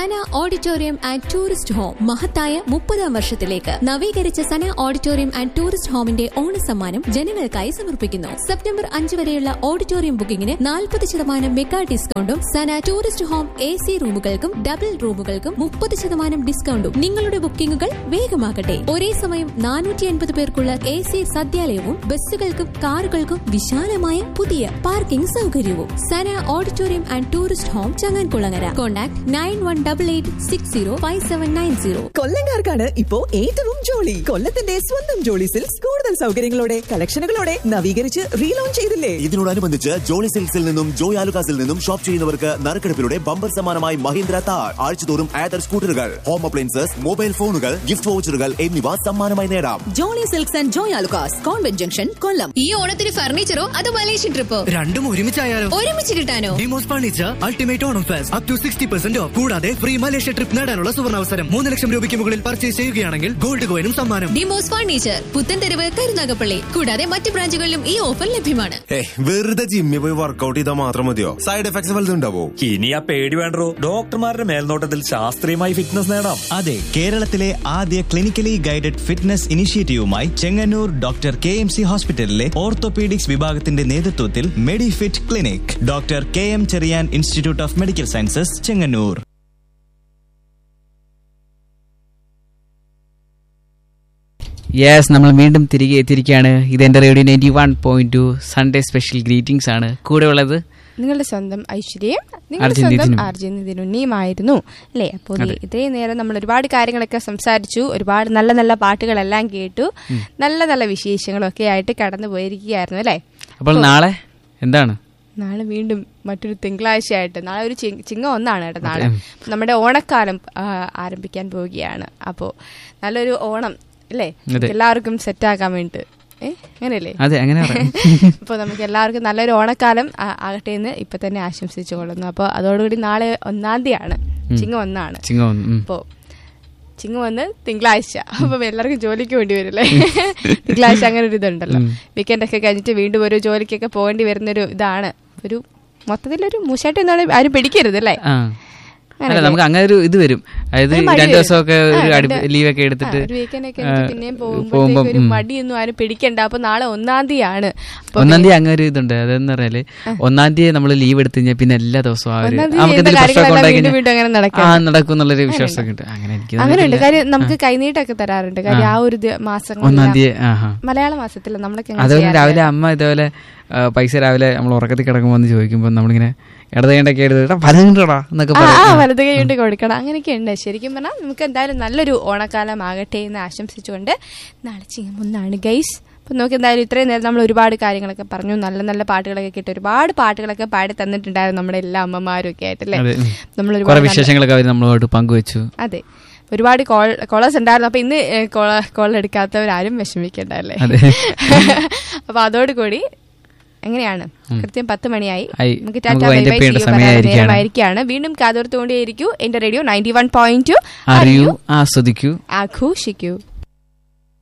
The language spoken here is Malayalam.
Sana auditorium and tourist home മഹത്തായ മുപ്പതാം വർഷത്തിലേക്ക് നവീകരിച്ച സന ഓഡിറ്റോറിയം ആൻഡ് ടൂറിസ്റ്റ് ഹോമിന്റെ ഓണസമ്മാനം ജനങ്ങൾക്കായി സമർപ്പിക്കുന്നു സെപ്റ്റംബർ അഞ്ച് വരെയുള്ള ഓഡിറ്റോറിയം ബുക്കിംഗിന് നാൽപ്പത് ശതമാനം മെഗാ ഡിസ്കൗണ്ടും Sana tourist home A C റൂമുകൾക്കും ഡബിൾ റൂമുകൾക്കും മുപ്പത് ശതമാനം ഡിസ്കൗണ്ടും നിങ്ങളുടെ ബുക്കിംഗുകൾ വേഗമാകട്ടെ ഒരേ സമയം നാനൂറ്റി അൻപത് പേർക്കുള്ള എ സി സദ്യാലയവും ബസ്സുകൾക്കും കാറുകൾക്കും വിശാലമായ പുതിയ പാർക്കിംഗ് സൗകര്യവും Sana auditorium and tourist home Changankulangara contact nine one double eight six zero five seven nine zero കൊല്ലങ്കാർക്കാണ് ഇപ്പോ ഏറ്റവും ജോളി കൊല്ലത്തിന്റെ സ്വന്തം ജോളി സിൽക്സ് കൂടുതൽ സൗകര്യങ്ങളോടെ കളക്ഷനുകളോടെ നവീകരിച്ച് റീലോഞ്ച് ചെയ്തില്ലേ ഇതിനോടനുബന്ധിച്ച് ജോളി സിൽക്സിൽ നിന്നും ജോയ് ആലുകാസിൽ നിന്നും ഷോപ്പ് ചെയ്യുന്നവർക്ക് നറുക്കെടുപ്പിലൂടെ ബമ്പർ സമ്മാനമായി മഹീന്ദ്ര താർ ആഴ്ചതോറും Ather scooters home appliances mobile ഫോണുകൾ ഗിഫ്റ്റ് വൗച്ചറുകൾ എന്നിവ സമ്മാനമായി നേടാം Jolly silks and Joy Alukkas convent junction Kollam ഈ ഓണത്തിന് ഫർണിച്ചറോ അതോ മലേഷ്യൻ ട്രിപ്പോ രണ്ടും ഒരുമിച്ചായാലോ ഒരുമിച്ച് കിട്ടാനോ ഡിമോസ് furniture ultimate Onam fest up to sixty percent off കൂടാതെ ഫ്രീ മലേഷ്യ ട്രിപ്പ് നേടാനുള്ള സുവർണാവസരം മൂന്ന് ലക്ഷം രൂപയ്ക്ക് മുകളിൽ പർച്ചേസ് ചെയ്യുകയാണെങ്കിൽ ഗോൾഡ് കോയിനും സമ്മാനം ഡിമോസ് ഫർണിച്ചർ പുത്തൻതെരുവ് കരുനാഗപ്പള്ളി കൂടാതെ മറ്റു ബ്രാഞ്ചുകളിലും ഈ ഓഫർ ലഭ്യമാണ് വെറുതെ ജിമ്മിൽ പോയി വർക്കൗട്ട് ചെയ്താൽ മാത്രം മതിയോ സൈഡ് എഫക്ട്സ് വല്ലതും ഉണ്ടാവോ ഇനി ആ പേടി വേണ്ടോ ഡോക്ടർമാരുടെ മേൽനോട്ടത്തിൽ ശാസ്ത്രീയമായി ഫിറ്റ്നസ് നേടാം അതെ കേരളത്തിലെ ആദ്യ ക്ലിനിക്കലി ഗൈഡഡ് ഫിറ്റ്നസ് ഇനിഷ്യേറ്റീവുമായി Chengannur doctor K M C ഹോസ്പിറ്റലിലെ ഓർത്തോപീഡിക്സ് വിഭാഗത്തിന്റെ നേതൃത്വത്തിൽ Medifit clinic doctor K M Cherian institute of medical sciences Chengannur yes നമ്മൾ വീണ്ടും തിരികെ എത്തിയിരിക്കുകയാണ് ഇത് എൻ്റെ radio ninety one point two Sunday special greetings ആണ് കൂടെ ഉള്ളത് നിങ്ങളുടെ സ്വന്തം ഐശ്വര്യം നിങ്ങളുടെ അർജുൻ സ്വന്തം നിതിനും. അർജുൻ നിതിനുണ്ണിയുമായിരുന്നു അല്ലേ അപ്പോൾ ദേ ഇത്രയും നേരം നമ്മൾ ഒരുപാട് കാര്യങ്ങളൊക്കെ സംസാരിച്ചു ഒരുപാട് നല്ല നല്ല പാട്ടുകളെല്ലാം കേട്ടു നല്ല നല്ല വിശേഷങ്ങളൊക്കെ ആയിട്ട് കടന്നു പോയിരിക്കുകയായിരുന്നു അല്ലേ അപ്പോൾ നാളെ എന്താണ് നാളെ വീണ്ടും മറ്റൊരു തിങ്കളാഴ്ചയായിട്ട് നാളെ ഒരു ചി- ചിങ്ങം ഒന്നാണ് കേട്ടോ നാളെ നമ്മുടെ ഓണക്കാലം ആ, ആരംഭിക്കാൻ പോവുകയാണ് അപ്പോൾ നല്ലൊരു ഓണം അല്ലേ അതെ. എല്ലാവർക്കും സെറ്റാക്കാൻ വേണ്ടി ഏ അങ്ങനെയല്ലേ അതെ അങ്ങനെ പറയാം അപ്പോൾ നമുക്ക് എല്ലാവർക്കും നല്ലൊരു ഓണക്കാലം ആ- ആകട്ടെ എന്ന് ഇപ്പൊ തന്നെ ആശംസിച്ചു കൊള്ളുന്നു അപ്പോൾ അതോടുകൂടി നാളെ ഒന്നാം തീയതിയാണ് ചിങ്ങം ഒന്നാണ് ചിങ്ങം ഉം. അപ്പോൾ ചിങ്ങം വന്ന് തിങ്കളാഴ്ച അപ്പം എല്ലാവർക്കും ജോലിക്ക് വേണ്ടി വരില്ലേ തിങ്കളാഴ്ച അങ്ങനെ ഒരു ഇതുണ്ടല്ലോ വീക്കെൻഡ് ഒക്കെ കഴിഞ്ഞിട്ട് വീണ്ടും ഒരു ജോലിക്കൊക്കെ പോകേണ്ടി വരുന്നൊരു ഇതാണ് ഒരു മൊത്തത്തിലൊരു മൂശായിട്ട് എന്താണ് ആരും പിടിക്കരുത് അല്ലേ ആ അല്ല നമുക്ക് അങ്ങനെ ഒരു ഇത് വരും അതായത് ഒരു മടി രണ്ടു വരും. ദിവസമൊക്കെ ആ, ഒരു രണ്ട് ലീവൊക്കെ ആ, എടുത്തിട്ട് ഒരു weekend ഒക്കെ ആ, കഴിഞ്ഞിട്ട് പിന്നെയും പോകുമ്പം പോകുമ്പോഴത്തേക്ക് ഒരു ഉം. മടിയൊന്നും ആരും പിടിക്കണ്ട അപ്പൊ നാളെ ഒന്നാം തീയതിയാണ് അപ്പൊ ഒന്നാം തീയതി അങ്ങനെ ഒരു ഇതുണ്ട് അതെന്ന് പറഞ്ഞാല് ഒന്നാം തീയതി നമ്മൾ ലീവ് എടുത്തു കഴിഞ്ഞാൽ പിന്നെ എല്ലാ ദിവസവും ആ ഒരു ഒന്നാം തീയതി നമുക്ക് ചെയ്യുന്ന എന്തെങ്കിലും പ്രശ്നമൊക്കെ കാര്യങ്ങളെല്ലാം ഉണ്ടായി വീണ്ടും വീണ്ടും അങ്ങനെ കഴിഞ്ഞാൽ നടക്കും. ആ നടക്കും എന്നുള്ളൊരു വിശ്വാസമൊക്കെ ഉണ്ട് അങ്ങനെ എനിക്ക് അങ്ങനെയുണ്ട് തോന്നിയിട്ടില്ല. കാര്യം നമുക്ക് കൈനീട്ടൊക്കെ തരാറുണ്ട് കാര്യം ആ ഒരു ദി- മാസങ്ങളിൽ ഒന്നാം തീയതി ആഹാ മലയാള മാസത്തിൽ നമ്മളൊക്കെ അങ്ങനെ അതുപോലെ ചെയ്യാറില്ല. രാവിലെ അമ്മ ഇതേപോലെ ആ, പൈസ രാവിലെ നമ്മൾ ഉറക്കത്തിൽ കിടക്കുമ്പോൾ വന്ന് ചോദിക്കുമ്പോൾ നമ്മളിങ്ങനെ ഇടതേണ്ടൊക്കെ എടുത്തിട്ട് പതിനെട്ടോടാ എന്നൊക്കെ ആ ആ, പറയും വലത് കൈ കൊണ്ട് കൊടുക്കണം അങ്ങനെയൊക്കെ ഉണ്ട് ശരിക്കും പറഞ്ഞാൽ നമുക്ക് എന്തായാലും നല്ലൊരു ഓണക്കാലം ആകട്ടെ എന്ന് ആശംസിച്ചുകൊണ്ട് നാളെ ചിങ്ങമൊന്നാണ് ഗൈസ് അപ്പം നമുക്ക് എന്തായാലും ഇത്രയും നേരം നമ്മൾ ഒരുപാട് കാര്യങ്ങളൊക്കെ പറഞ്ഞു നല്ല നല്ല പാട്ടുകളൊക്കെ കേട്ട് ഒരുപാട് പാട്ടുകളൊക്കെ പാടി തന്നിട്ടുണ്ടായിരുന്നു നമ്മുടെ എല്ലാ അമ്മമാരും ഒക്കെ ആയിട്ടല്ലേ അതെ ഉം. നമ്മൾ കുറെ ഒരുപാട് നല്ല- വിശേഷങ്ങളൊക്കെ അവർ നമ്മളോട് പങ്കുവെച്ചു അതെ ഒരുപാട് കോൾ കോളേഴ്സ് ഉണ്ടായിരുന്നു അപ്പൊ ഇന്ന് ഏ, കോള കോൾ എടുക്കാത്തവരാരും വിഷമിക്കണ്ടല്ലേ അതെ. അപ്പൊ അതോടുകൂടി എങ്ങനെയാണ് കൃത്യം പത്ത് മണിയായി ആയി. നമുക്ക് നമുക്ക് tata bye wind up bye ചെയ്യേണ്ട see you പറയാനുള്ള സമയമായിരിക്കുകയാണ്. നേരമായിരിക്കുകയാണ് വീണ്ടും കാതോർത്തുകൊണ്ടേയിരിക്കൂ എന്റെ radio ninety one point two അറിയൂ ആസ്വദിക്കൂ ആഘോഷിക്കൂ